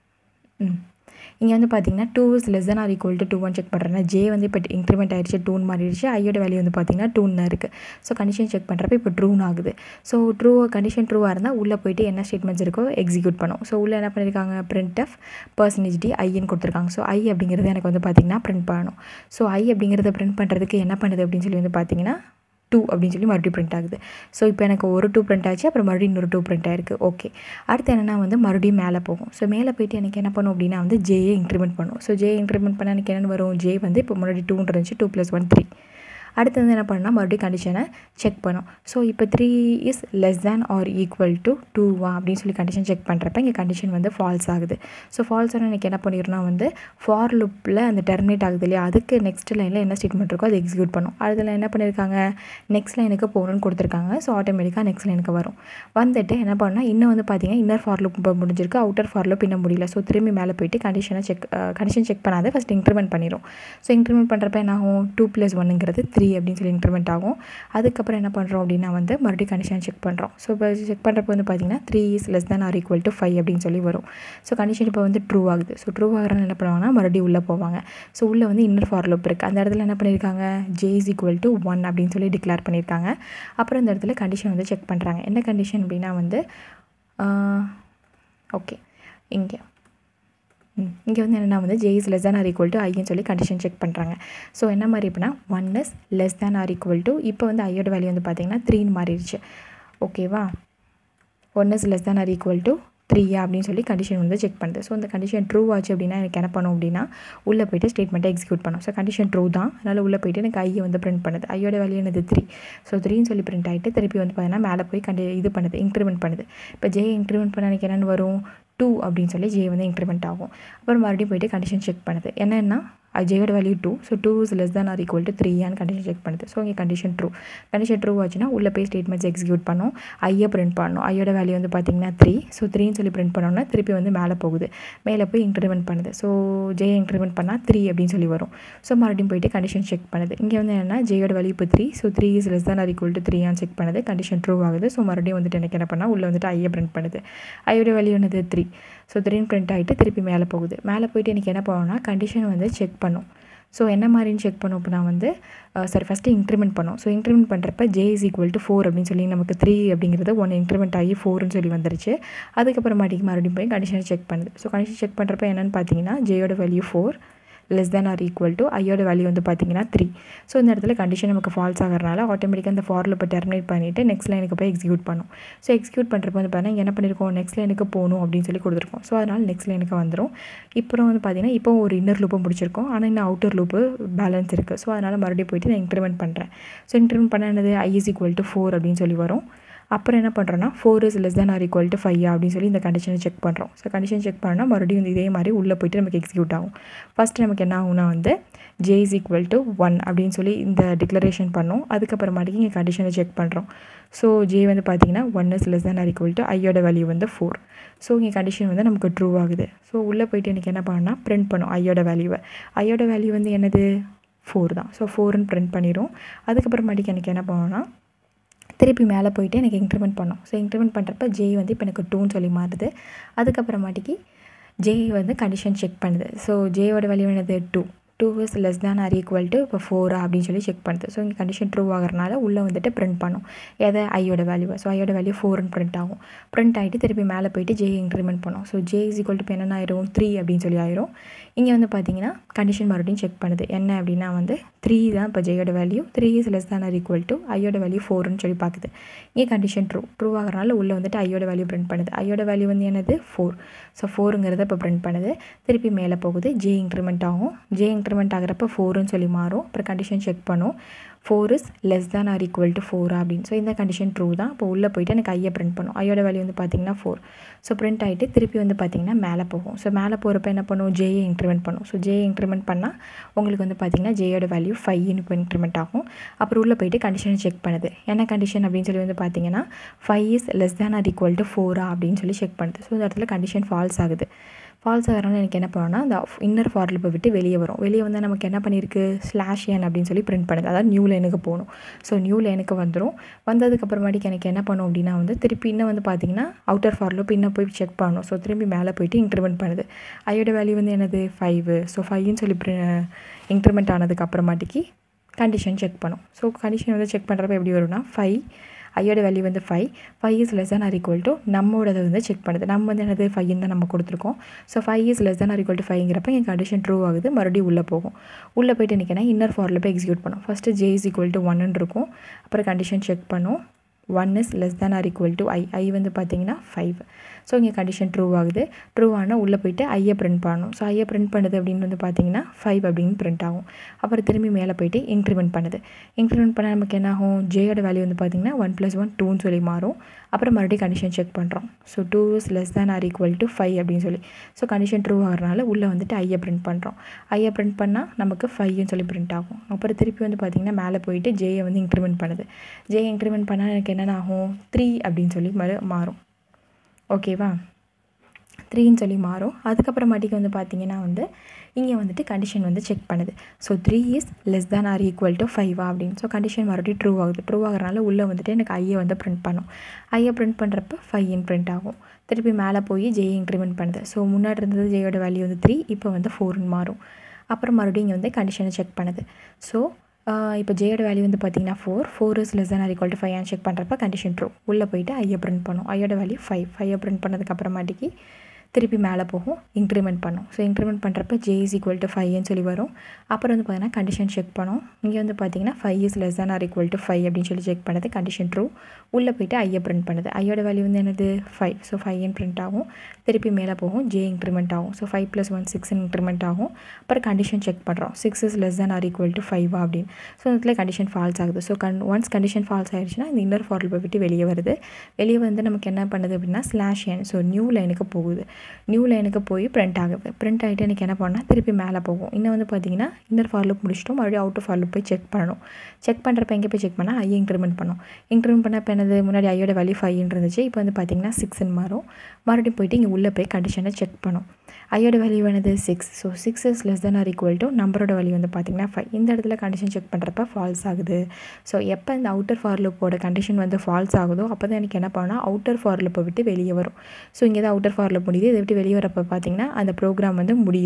ம் இங்கே வந்து பார்த்தீங்கன்னா two is less than or equal to two one check பண்ணுறேன்னா ஜே வந்து இப்போ இன்க்ரிமெண்ட் ஆயிடுச்சு டூன் மாறிடுச்சு ஐயோட வேல்யூ வந்து பார்த்தீங்கன்னா டூன் தான் இருக்குது ஸோ கண்டிஷன் செக் பண்ணுறப்ப இப்போ ட்ரூன் ஆகுது ஸோ ட்ரூ கண்டிஷன் ட்ரூவாக இருந்தால் உள்ளே போயிட்டு என்ன ஸ்டேட்மெண்ட்ஸ் இருக்கோ எக்ஸிக்யூட் பண்ணும் ஸோ உள்ளே என்ன பண்ணியிருக்காங்க printf பர்சன்டேஜ் டி ஐன்னு கொடுத்துருக்காங்க ஸோ ஐ அப்படிங்கிறது எனக்கு வந்து பார்த்தீங்கன்னா பிரிண்ட் பண்ணணும் ஸோ ஐ அப்படிங்கிறத பிரிண்ட் பண்ணுறதுக்கு என்ன பண்ணுது அப்படின்னு சொல்லி வந்து பார்த்தீங்கன்னா டூ அப்படின்னு சொல்லி மறுபடியும் பிரிண்ட் ஆகுது ஸோ இப்போ எனக்கு ஒரு டூ பிரிண்ட் ஆச்சு அப்புறம் மறுபடியும் இன்னொரு டூ பிரிண்ட் ஆயிருக்கு ஓகே அடுத்து என்னென்னா வந்து மறுபடியும் மேலே போகும் ஸோ மேலே போயிட்டு எனக்கு என்ன பண்ணும் அப்படின்னா வந்து ஜேயை இன்க்ரிமெண்ட் பண்ணும் ஸோ ஜே இன்க்ரிமெண்ட் பண்ணால் எனக்கு என்னென்னு வரும் ஜே வந்து இப்போ முன்னாடி டூன்னு இருந்துச்சு டூ ப்ளஸ் ஒன் த்ரீ அடுத்து வந்து என்ன பண்ணால் மறுபடியும் கண்டிஷனை செக் பண்ணும் ஸோ இப்போ three is less than or equal to டூவா அப்படின்னு சொல்லி கண்டிஷன் செக் பண்ணுறப்ப இங்கே கண்டிஷன் வந்து ஃபால்ஸ் ஆகுது ஸோ ஃபால்ஸ் ஆனால் எனக்கு என்ன பண்ணிடணும் வந்து ஃபார் லுப்பில் அந்த டெர்மினேட் ஆகுது இல்லையா அதுக்கு நெக்ஸ்ட் லைனில் என்ன ஸ்டேட்மெண்ட் இருக்கோ அதை எக்ஸிக்யூட் பண்ணும் அதில் என்ன பண்ணியிருக்காங்க நெக்ஸ்ட் லைனுக்கு போகணும்னு கொடுத்துருக்காங்க ஸோ ஆட்டோமேட்டிக்காக நெக்ஸ்ட் லைனுக்கு வரும் வந்துட்டு என்ன பண்ணால் இன்னும் வந்து பார்த்தீங்கன்னா இன்னர் ஃபார் லுப் முடிஞ்சிருக்கு அவுட்டர் ஃபார் லுப் இன்னும் முடியல ஸோ திரும்பி மேலே போயிட்டு கண்டிஷனை செக் கண்டிஷன் செக் பண்ணாத ஃபஸ்ட் இன்க்ரிமெண்ட் பண்ணிடும் ஸோ இன்க்ரிமெண்ட் பண்ணுறப்ப என்ன ஆகும் டூ ப்ளஸ் ஒன்னுங்கிறது த்ரீ அப்படின்னு சொல்லி இன்க்ரிமெண்ட் ஆகும் அதுக்கப்புறம் என்ன பண்ணுறோம் அப்படின்னா வந்து மறுபடியும் கண்டிஷன் செக் பண்ணுறோம் ஸோ இப்போ செக் பண்ணுறப்ப வந்து பார்த்தீங்கன்னா three is less than or equal to five அப்படின்னு சொல்லி வரும் ஸோ கண்டிஷன் இப்போ வந்து ட்ரூ ஆகுது ஸோ ட்ரூ ஆகிறனால என்ன பண்ணுவாங்கன்னா மறுபடியும் உள்ளே போவாங்க ஸோ உள்ளே வந்து இன்னர் ஃபார் லூப் இருக்குது அந்த இடத்துல என்ன பண்ணியிருக்காங்க J is equal to one அப்படின்னு சொல்லி டிக்ளேர் பண்ணியிருக்காங்க அப்புறம் இந்த இடத்துல கண்டிஷன் வந்து செக் பண்ணுறாங்க என்ன கண்டிஷன் அப்படின்னா வந்து ஓகே இங்கே இங்கே வந்து என்னென்னா வந்து J is less than or equal to ஐன்னு சொல்லி கண்டிஷன் செக் பண்ணுறாங்க ஸோ என்ன மாதிரி இப்போனா one is less than or equal to இப்போ வந்து ஐயோட வேல்யூ வந்து பார்த்தீங்கன்னா த்ரீன்னு மாறிடுச்சு ஓகேவா one is less than or equal to த்ரீயா அப்படின்னு சொல்லி கண்டிஷன் வந்து செக் பண்ணுது ஸோ அந்த கண்டிஷன் ட்ரூ ஆச்சு அப்படின்னா எனக்கு என்ன பண்ணும் அப்படின்னா உள்ளே போயிட்டு ஸ்டேட்மெண்ட்டை எக்ஸிக்யூட் பண்ணும் ஸோ கண்டிஷன் ட்ரூ தான் அதனால் உள்ளே போயிட்டு எனக்கு ஐயை வந்து பிரிண்ட் பண்ணுது ஐயோட வேல்யூ என்னது த்ரீ ஸோ த்ரீன்னு சொல்லி பிரிண்ட் ஆகிட்டு திருப்பி வந்து பார்த்தீங்கன்னா மேலே போய் கண்டி இது பண்ணுது இன்க்ரிமெண்ட் பண்ணுது இப்போ ஜே இன்க்ரிமெண்ட் பண்ண எனக்கு என்னென்னு வரும் டூ அப்படின்னு சொல்லி ஜே வந்து இன்க்ரிமெண்ட் ஆகும் அப்புறம் மறுபடியும் போயிட்டு கண்டிஷன் செக் பண்ணுது என்னென்னா ஜேயோட value two so two is less than or equal to த்ரீயான்னு கண்டிஷன் செக் பண்ணுது ஸோ இங்கே கண்டிஷன் ட்ரூ கண்டிஷன் ட்ரூ ஆச்சுன்னா உள்ளே போய் ஸ்டேட்மெண்ட்ஸ் எக்ஸிக்யூட் பண்ணும் ஐயை பிரிண்ட் பண்ணணும் ஐயோட வேல்யூ வந்து பார்த்தீங்கன்னா த்ரீ ஸோ த்ரீன்னு சொல்லி பிரிண்ட் பண்ணோன்னா திருப்பி வந்து மேலே போகுது மேலே போய் இன்க்ரிமெண்ட் பண்ணுது ஸோ ஜே இன்க்ரிமெண்ட் பண்ணால் த்ரீ அப்படின்னு சொல்லி வரும் ஸோ மறுபடியும் போயிட்டு கண்டிஷன் செக் பண்ணுது இங்கே வந்து என்னென்னா ஜேயோட வேல்யூ இப்போ three so three is less than or equal to த்ரீயான்னு செக் பண்ணுது கண்டிஷன் ட்ரூ ஆகுது ஸோ மறுபடியும் வந்துட்டு எனக்கு என்ன பண்ணால் உள்ளே வந்துட்டு ஐயை பிரிண்ட் பண்ணுது ஐயோட வேல்யூ என்னது த்ரீ ஸோ த்ரீன்னு பிரிண்ட் ஆகிட்டு திருப்பி மேலே போகுது மேலே போயிட்டு எனக்கு என்ன பண்ணணும்னா கண்டிஷன் வந்து செக் பண்ணும் ஸோ என்ன மாதிரின்னு செக் பண்ணோம் அப்படின்னா வந்து சரி ஃபஸ்ட்டு இன்க்ரிமெண்ட் பண்ணோம் ஸோ இன்க்ரிமெண்ட் பண்ணுறப்ப J is equal to four அப்படின்னு சொல்லி நமக்கு த்ரீ அப்படிங்கிறது ஒன் இன்க்ரிமெண்ட் ஆகி ஃபோர்னு சொல்லி வந்துருச்சு அதுக்கப்புறமாட்டிக்கு மறுபடியும் போய் கண்டிஷனை செக் பண்ணுது ஸோ கண்டிஷன் செக் பண்ணுறப்ப என்னென்னு பார்த்தீங்கன்னா ஜேயோட value four less than or equal to ஐயோட வேல்யூ வந்து பார்த்தீங்கன்னா த்ரீ ஸோ இந்த இடத்துல கண்டிஷன் நமக்கு ஃபால்ஸ் ஆகிறனால ஆட்டோமேட்டிக்காக அந்த ஃபார் லூப்பை டெர்மினேட் பண்ணிவிட்டு நெக்ஸ்ட் லைனுக்கு போய் எக்ஸிக்யூட் பண்ணும் ஸோ எக்ஸிக்யூட் பண்ணுறப்ப வந்து பார்த்தீங்கன்னா என்ன பண்ணியிருக்கோம் நெக்ஸ்ட் லைனுக்கு போகணும் அப்படின்னு சொல்லி கொடுத்துருக்கோம் ஸோ அதனால் நெக்ஸ்ட் லைனுக்கு வந்துடும் இப்போ வந்து பார்த்தீங்கன்னா இப்போ ஒரு இன்னர் லூப்பை முடிச்சிருக்கோம் ஆனால் இன்னும் அவுட்டர் லூப்பு பேலன்ஸ் இருக்குது ஸோ அதனால் மறுபடியும் போயிட்டு நான் இன்க்ரிமெண்ட் பண்ணுறேன் ஸோ இன்க்ரிமெண்ட் பண்ண என்னது I is equal to four அப்படின்னு சொல்லி வரும் அப்புறம் என்ன பண்ணுறோன்னா four is less than or equal to five அப்படின்னு சொல்லி இந்த கண்டிஷனை செக் பண்ணுறோம் ஸோ கண்டிஷன் செக் பண்ணால் மறுபடியும் வந்து இதே மாதிரி உள்ளே போயிட்டு நமக்கு எக்ஸிக்யூட் ஆகும் ஃபஸ்ட்டு நமக்கு என்ன ஆகும்னா வந்து J is equal to one அப்படின்னு சொல்லி இந்த டிக்ளரேஷன் பண்ணோம் அதுக்கப்புறமாட்டிக்கு இங்கே கண்டிஷனை செக் பண்ணுறோம் ஸோ ஜே வந்து பார்த்தீங்கன்னா one is less than or equal to ஐயோட வேல்யூ வந்து ஃபோர் ஸோ இங்கே கண்டிஷன் வந்து நமக்கு ட்ரூ ஆகுது ஸோ உள்ளே போயிட்டு எனக்கு என்ன பண்ணால் பிரிண்ட் பண்ணும் ஐயோட வேல்யூவை ஐயோட வேல்யூ வந்து என்னது ஃபோர் தான் ஸோ ஃபோர்னு பிரிண்ட் பண்ணிடும் அதுக்கப்புறமாட்டிக்கு எனக்கு என்ன பண்ணணும்னா திருப்பி மேலே போயிட்டு எனக்கு இன்க்ரிமெண்ட் பண்ணோம் ஸோ இன்க்ரிமெண்ட் பண்ணுறப்ப ஜே வந்து இப்போ எனக்கு டூன்னு சொல்லி மாறுது அதுக்கப்புறமாட்டிக்கு ஜே வந்து கண்டிஷன் செக் பண்ணுது ஸோ ஜேயோட வேல்யூ என்னது two two is less than or equal to இப்போ ஃபோரா அப்படின்னு சொல்லி செக் பண்ணுது ஸோ இங்கே கண்டிஷன் ட்ரூ ஆகிறனால உள்ளே வந்துட்டு பிரிண்ட் பண்ணும் எதை ஐயோட வேல்யூவை ஸோ ஐயோட வேல்யூ ஃபோர்னு பிரிண்ட் ஆகும் பிரிண்ட் ஆகிட்டு திருப்பி மேலே போயிட்டு ஜே இன்க்ரிமெண்ட் பண்ணும் so J is equal to இப்போ என்னென்ன ஆயிரும் த்ரீ அப்படின்னு சொல்லி ஆயிரும் இங்கே வந்து பார்த்தீங்கன்னா கண்டிஷன் மறுபடியும் செக் பண்ணுது என்ன அப்படின்னா வந்து த்ரீ தான் இப்போ ஜேயோட value three is less than or equal to ஐயோட வேல்யூ ஃபோர்னு சொல்லி பார்க்குது இங்கே கண்டிஷன் ட்ரூ ட்ரூ ஆகிறனால உள்ளே வந்துட்டு ஐயோட வேல்யூ பிரிண்ட் பண்ணுது ஐயோட வேல்யூ வந்து என்னது ஃபோர் ஸோ ஃபோருங்கிறத இப்போ பிரிண்ட் பண்ணுது திருப்பி மேலே போகுது ஜே இன்க்ரிமெண்ட் ஆகும் ஜே இன்க்ரிமெண்ட் ஆகிறப்ப ஃபோருன்னு சொல்லி மாறும் அப்புறம் கண்டிஷன் செக் பண்ணும் four is less than or equal to four அப்படின்னு ஸோ இந்த கண்டிஷன் ட்ரூ தான் இப்போ உள்ளே போயிட்டு எனக்கு ஐயை பிரிண்ட் பண்ணும் ஐயோட வேல்யூ வந்து பார்த்தீங்கன்னா ஃபோர் ஸோ பிரிண்ட் ஆகிட்டு திருப்பி வந்து பார்த்தீங்கன்னா மேலே போகும் ஸோ மேலே போகிறப்ப என்ன பண்ணும் ஜேயை இன்க்ரிமெண்ட் பண்ணும் ஸோ ஜே இன்க்ரிமெண்ட் பண்ணால் உங்களுக்கு வந்து பார்த்தீங்கன்னா ஜேயோட வேல்யூ ஃபைவ்னு இப்போ இன்க்ரிமெண்ட் ஆகும் அப்புறம் உள்ளே போயிட்டு கண்டிஷனை செக் பண்ணுது என்ன கண்டிஷன் அப்படின்னு சொல்லி வந்து பார்த்தீங்கன்னா five is less than or equal to ஃபோரா அப்படின்னு சொல்லி செக் பண்ணுது ஸோ இந்த இடத்துல கண்டிஷன் ஃபால்ஸ் ஆகுது ஃபால்ஸ் ஆகிறனால எனக்கு என்ன பண்ணணும்னா அந்த இன்னர் ஃபார் லூப்பை விட்டு வெளியே வரும் வெளியே வந்து நமக்கு என்ன பண்ணியிருக்கு ஸ்லாஷ் என் அப்படின்னு சொல்லி பிரிண்ட் பண்ணுது அதாவது நியூ லைனுக்கு போகணும் ஸோ நியூ லைனுக்கு வந்துடும் வந்ததுக்கப்புறமாட்டிக்கு எனக்கு என்ன பண்ணும் அப்படின்னா வந்து திருப்பி இன்னும் வந்து பார்த்தீங்கன்னா அவுட்டர் ஃபார் லூப் இன்னும் போய் செக் பண்ணணும் ஸோ திரும்பி மேலே போயிட்டு இன்க்ரிமெண்ட் பண்ணுது ஐயோட வேல்யூ வந்து என்னது ஃபைவு ஸோ ஃபைவ்னு சொல்லி இன்க்ரிமெண்ட் ஆனதுக்கு அப்புறமாட்டிக்கு கண்டிஷன் செக் பண்ணும் ஸோ கண்டிஷன் வந்து செக் பண்ணுறப்ப எப்படி வரும்னா ஃபைவ் ஐயோட வேல்யூ வந்து five five is less than or equal to நம்மளோடது வந்து செக் பண்ணுது நம்ம வந்து என்னது ஃபைவ்னு தான் நம்ம கொடுத்துருக்கோம் so five is less than or equal to ஃபைவ்ங்கிறப்ப என் கண்டிஷன் ட்ரூ ஆகுது மறுபடியும் உள்ளே போகும் உள்ளே போயிட்டு நிற்கனா இன்னர் ஃபாரில் போய் எக்ஸிக்யூட் பண்ணும் first J is equal to ஒன்னு இருக்கும் அப்புறம் கண்டிஷன் செக் பண்ணும் one is less than or equal to I I வந்து பார்த்தீங்கன்னா ஃபைவ் ஸோ இங்கே கண்டிஷன் ட்ரூ ஆகுது ட்ரூ ஆனால் உள்ளே போயிட்டு ஐயை பிரிண்ட் பண்ணணும் ஸோ ஐயை பிரிண்ட் பண்ணுது அப்படின்னு வந்து பார்த்தீங்கன்னா ஃபைவ் அப்படின்னு பிரிண்ட் ஆகும் அப்புறம் திரும்பி மேலே போயிட்டு இன்க்ரிமெண்ட் பண்ணுது இன்க்ரிமெண்ட் பண்ணால் நமக்கு என்ன ஆகும் ஜேயோட வேல்யூ வந்து பார்த்தீங்கன்னா ஒன் ப்ளஸ் ஒன் டூன்னு சொல்லி மாறும் அப்புறம் மறுபடியும் கண்டிஷன் செக் பண்ணுறோம் so two is less than or equal to five அப்படின்னு சொல்லி ஸோ கண்டிஷன் ட்ரூ ஆகிறனால உள்ளே வந்துட்டு ஐயை பிரிண்ட் பண்ணுறோம் ஐயை பிரிண்ட் பண்ணால் நமக்கு ஃபைவ்னு சொல்லி பிரிண்ட் ஆகும் அப்புறம் திருப்பி வந்து பார்த்திங்கன்னா மேலே போயிட்டு ஜேயை வந்து இன்க்ரிமெண்ட் பண்ணுது ஜே இன்க்ரிமெண்ட் பண்ணால் எனக்கு என்னென்ன ஆகும் த்ரீ அப்படின்னு சொல்லி மறு மாறும் ஓகேவா த்ரீன்னு சொல்லி மாறும் அதுக்கப்புறமாட்டிக்கு வந்து பார்த்திங்கன்னா வந்து இங்கே வந்துட்டு கண்டிஷன் வந்து செக் பண்ணுது so three is less than or equal to ஃபைவா அப்படின்னு ஸோ கண்டிஷன் மறுபடியும் ட்ரூ ஆகுது ட்ரூ ஆகிறனால உள்ளே வந்துட்டு எனக்கு ஐயை வந்து பிரிண்ட் பண்ணும் ஐயை பிரிண்ட் பண்ணுறப்ப ஃபைவ்னு பிரிண்ட் ஆகும் திருப்பி மேலே போய் ஜே இன்க்ரிமெண்ட் பண்ணுது ஸோ முன்னாடி இருந்தது ஜேயோட வேல்யூ வந்து த்ரீ இப்போ வந்து ஃபோர்னு மாறும் அப்புறம் மறுபடியும் இங்கே வந்து கண்டிஷனை செக் பண்ணுது ஸோ இப்போ ஜேயோட வேல்யூ வந்து பார்த்தீங்கன்னா four four is less than or equal to five check பண்ணுறப்ப கண்டிஷன் ட்ரூ உள்ளே போயிட்டு ஐயை பிரிண்ட் பண்ணும் ஐயோட வேல்யூ ஃபைவ் ஃபைவை பிரிண்ட் பண்ணதுக்கப்புறமாட்டிக்கு திருப்பி மேலே போகும் இன்க்ரிமெண்ட் பண்ணும் ஸோ இன்க்ரிமெண்ட் பண்ணுறப்ப ஜே இஸ் ஈக்குவல் டு ஃபைவ்னு சொல்லி வரும் அப்புறம் வந்து பார்த்தீங்கன்னா கண்டிஷன் செக் பண்ணும் இங்கே வந்து பார்த்தீங்கன்னா five is less than or equal to five அப்படின்னு சொல்லி செக் பண்ணுது கண்டிஷன் ட்ரூ உள்ளே போயிட்டு ஐயை பிரிண்ட் பண்ணுது ஐயோட வேல்யூ வந்து என்னது ஃபைவ் ஸோ ஃபைவ்னு பிரிண்ட் ஆகும் திருப்பி மேலே போகும் ஜே இன்க்ரிமெண்ட் ஆகும் so five plus one six increment ஆகும் அப்புறம் கண்டிஷன் செக் பண்ணுறோம் six is less than or equal to ஃபைவா அப்படின்னு ஸோ இதில் கண்டிஷன் ஃபால்ஸ் ஆகுது ஸோ கன் ஒன்ஸ் கண்டிஷன் ஃபால்ஸ் ஆயிடுச்சுன்னா இந்த இன்னர் ஃபார் விட்டு வெளியே வருது வெளியே வந்து நமக்கு என்ன பண்ணுது அப்படின்னா ஸ்லாஷ் என் ஸோ நியூ லைனுக்கு போகுது நியூ லைனுக்கு போய் பிரிண்ட் ஆகுது பிரிண்ட் ஆகிட்டு எனக்கு என்ன பண்ணால் திருப்பி மேலே போகும் இன்னும் வந்து பார்த்தீங்கன்னா இன்னர் ஃபார் லுக் முடிச்சிட்டோம் மறுபடியும் அவுட்டர் ஃபார் லுக் போய் செக் பண்ணணும் செக் பண்ணுறப்ப எங்கே போய் செக் பண்ணால் ஐ இன்க்ரிமெண்ட் பண்ணும் இன்க்ரிமெண்ட் பண்ண இப்போ என்னது முன்னாடி ஐயோட வேல்யூ ஃபைவ்னு இருந்துச்சு இப்போ வந்து பார்த்தீங்கன்னா சிக்ஸ்ன்னு மாறும் மறுபடியும் போயிட்டு இங்கே உள்ளே போய் கண்டிஷனை செக் பண்ணும் ஐயோட வேல்யூ என்னது six so six is less than or equal to நம்பரோட வேல்யூ வந்து பார்த்தீங்கன்னா ஃபைவ் இந்த இடத்துல கண்டிஷன் செக் பண்ணுறப்ப ஃபால்ஸ் ஆகுது ஸோ எப்போ இந்த அவுட்டர் ஃபார் லுப்போட கண்டிஷன் வந்து ஃபால்ஸ் ஆகுதோ அப்போ தான் எனக்கு என்ன பண்ணால் அவுட்டர் ஃபார் லுப்பை விட்டு வெளியே வரும் ஸோ இங்கே தான் அவுட்டர் ஃபார் லுப் முடியுது இதை விட்டு வெளியே வரப்போ பார்த்தீங்கன்னா அந்த ப்ரோக்ராம் வந்து முடியுது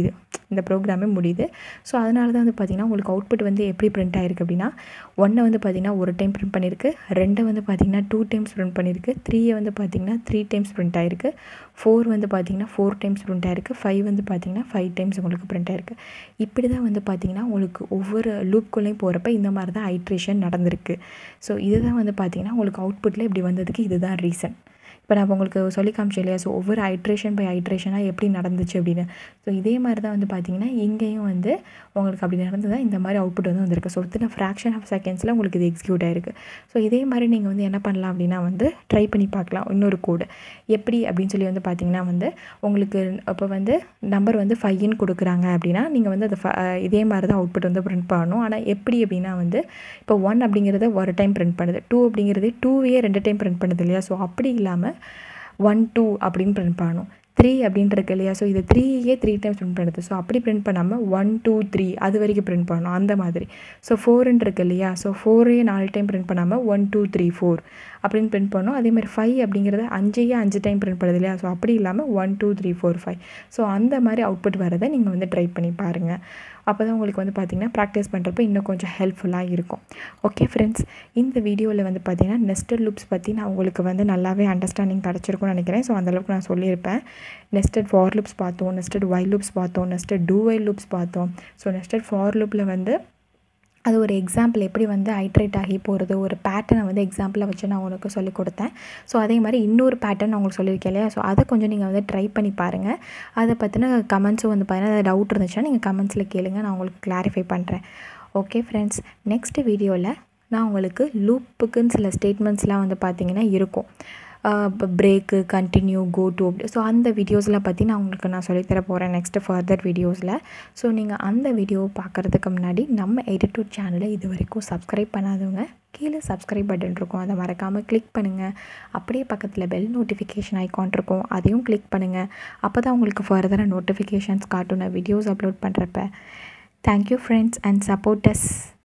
இந்த ப்ரோக்ராமே முடியுது ஸோ அதனால தான் வந்து பார்த்திங்கன்னா உங்களுக்கு அவுட்புட் வந்து எப்படி பிரிண்ட் ஆயிருக்கு அப்படின்னா ஒன்றை வந்து பார்த்திங்கன்னா ஒரு டைம் பிரிண்ட் பண்ணியிருக்கு ரெண்டை வந்து பார்த்திங்கன்னா டூ டைம்ஸ் பிரிண்ட் பண்ணியிருக்கு த்ரீயை வந்து பார்த்திங்கன்னா த்ரீ டைம்ஸ் பிரிண்ட் ஆயிருக்கு ஃபோர் வந்து பார்த்திங்கன்னா ஃபோர் டைம்ஸ் பிரிண்ட் ஆயிருக்கு ஃபைவ் வந்து பார்த்திங்கன்னா ஃபைவ் டைம்ஸ் உங்களுக்கு பிரிண்ட் ஆயிருக்கு இப்படி தான் வந்து பார்த்திங்கன்னா உங்களுக்கு ஒவ்வொரு லூப்குள்ளேயும் போகிறப்ப இந்த மாதிரி தான் ஐட்ரேஷன் நடந்திருக்கு ஸோ இதுதான் வந்து பார்த்திங்கன்னா உங்களுக்கு அவுட்புட்டில் இப்படி வந்ததுக்கு இதுதான் ரீசன் இப்போ நான் உங்களுக்கு சொல்லி காமிச்சேன் இல்லையா ஸோ ஒவ்வொரு ஐட்ரேஷன் பை ஐட்ரேஷனாக எப்படி நடந்துச்சு அப்படின்னு ஸோ இதே மாதிரி தான் வந்து பார்த்திங்கன்னா இங்கேயும் வந்து உங்களுக்கு அப்படி நடந்ததாக இந்த மாதிரி அவுட்புட் வந்து வந்திருக்கு ஸோ வித்தின் ஃப்ராக்ஷன் ஆஃப் செகண்ட்ஸில் உங்களுக்கு இது எக்ஸிக்யூட் ஆயிருக்கு ஸோ இதே மாதிரி நீங்கள் வந்து என்ன பண்ணலாம் அப்படின்னா வந்து ட்ரை பண்ணி பார்க்கலாம் இன்னொரு கோடு எப்படி அப்படின்னு சொல்லி வந்து பார்த்திங்கன்னா வந்து உங்களுக்கு இப்போ வந்து நம்பர் வந்து ஃபைன்னு கொடுக்குறாங்க அப்படின்னா நீங்கள் வந்து அதை இதே மாதிரி தான் அவுட்புட் வந்து பிரிண்ட் பண்ணணும் ஆனால் எப்படி அப்படின்னா வந்து இப்போ ஒன் அப்படிங்கிறத ஒரு டைம் பிரிண்ட் பண்ணுது டூ அப்படிங்கிறது டூவையே ரெண்டு டைம் பிரிண்ட் பண்ணுது இல்லையா ஸோ அப்படி இல்லாமல் ஒன் டூ அப்படின்னு பிரிண்ட் பண்ணணும் த்ரீ அப்படின்ட்டு இருக்கு இல்லையா ஸோ இது த்ரீயே த்ரீ டைம்ஸ் பிரிண்ட் பண்ணுது ஸோ அப்படி பிரிண்ட் பண்ணாமல் ஒன் டூ த்ரீ அது வரைக்கும் பிரிண்ட் பண்ணணும் அந்த மாதிரி ஸோ ஃபோருன்னு இருக்கு இல்லையா ஸோ ஃபோரையே நாலு டைம் பிரிண்ட் பண்ணாமல் ஒன் டூ த்ரீ ஃபோர் அப்படின்னு பிரிண்ட் பண்ணணும் அதே மாதிரி ஃபைவ் அப்படிங்கிறத அஞ்சையே அஞ்சு டைம் பிரிண்ட் பண்ணுது இல்லையா ஸோ அப்படி இல்லாமல் one two three four five so அந்த மாதிரி அவுட்புட் வரதை நீங்கள் வந்து ட்ரை பண்ணி பாருங்கள் அப்போ தான் உங்களுக்கு வந்து பார்த்திங்கன்னா ப்ராக்டிஸ் பண்ணுறப்ப இன்னும் கொஞ்சம் ஹெல்ப்ஃபுல்லாக இருக்கும் ஓகே ஃப்ரெண்ட்ஸ் இந்த வீடியோவில் வந்து பார்த்திங்கன்னா நெஸ்டட் லூப்ஸ் பற்றி நான் உங்களுக்கு வந்து நல்லாவே அண்டர்ஸ்டாண்டிங் கிடச்சிருக்கும்னு நினைக்கிறேன் ஸோ அந்தளவுக்கு நான் சொல்லியிருப்பேன் நெஸ்டட் ஃபார் லூப்ஸ் பார்த்தோம் நெஸ்டட் ஒய் லூப்ஸ் பார்த்தோம் நெஸ்டட் டூ ஒய் லூப்ஸ் பார்த்தோம் ஸோ நெஸ்டட் ஃபார் லூப்பில் வந்து அது ஒரு எக்ஸாம்பிள் எப்படி வந்து ஹைட்ரேட் ஆகி போகிறது ஒரு பேட்டர்னை வந்து எக்ஸாம்பிளாக வச்சு நான் உங்களுக்கு சொல்லிக் கொடுத்தேன் ஸோ அதே மாதிரி இன்னொரு பேட்டர்ன் உங்களுக்கு சொல்லியிருக்கேன் இல்லையா ஸோ அதை கொஞ்சம் நீங்கள் வந்து ட்ரை பண்ணி பாருங்கள் அதை பற்றின கமெண்ட்ஸும் வந்து பார்த்தீங்கன்னா டவுட் இருந்துச்சுன்னா நீங்கள் கமெண்ட்ஸில் கேளுங்க நான் உங்களுக்கு கிளாரிஃபை பண்ணுறேன் ஓகே ஃப்ரெண்ட்ஸ் நெக்ஸ்ட் வீடியோவில் நான் உங்களுக்கு லூப்புக்குன்னு சில ஸ்டேட்மெண்ட்ஸ்லாம் வந்து பார்த்திங்கன்னா இருக்கும் இப்போ பிரேக்கு கண்டினியூ கோ டு அப்படி ஸோ அந்த வீடியோஸ்லாம் பற்றி நான் உங்களுக்கு நான் சொல்லித்தர போகிறேன் நெக்ஸ்ட்டு ஃபர்தர் வீடியோஸில் ஸோ நீங்கள் அந்த வீடியோவை பார்க்குறதுக்கு முன்னாடி நம்ம எடிட்டூர் சேனலை இது வரைக்கும் சப்ஸ்கிரைப் பண்ணாதவங்க கீழே சப்ஸ்கிரைப் பட்டன் இருக்கும் அதை மறக்காமல் கிளிக் பண்ணுங்கள் அப்படியே பக்கத்தில் பெல் நோட்டிஃபிகேஷன் ஐக்கான் இருக்கும் அதையும் கிளிக் பண்ணுங்கள் அப்போ தான் உங்களுக்கு ஃபர்தராக நோட்டிஃபிகேஷன்ஸ் காட்டும் நான் வீடியோஸ் அப்லோட் பண்ணுறப்ப thank you friends and support as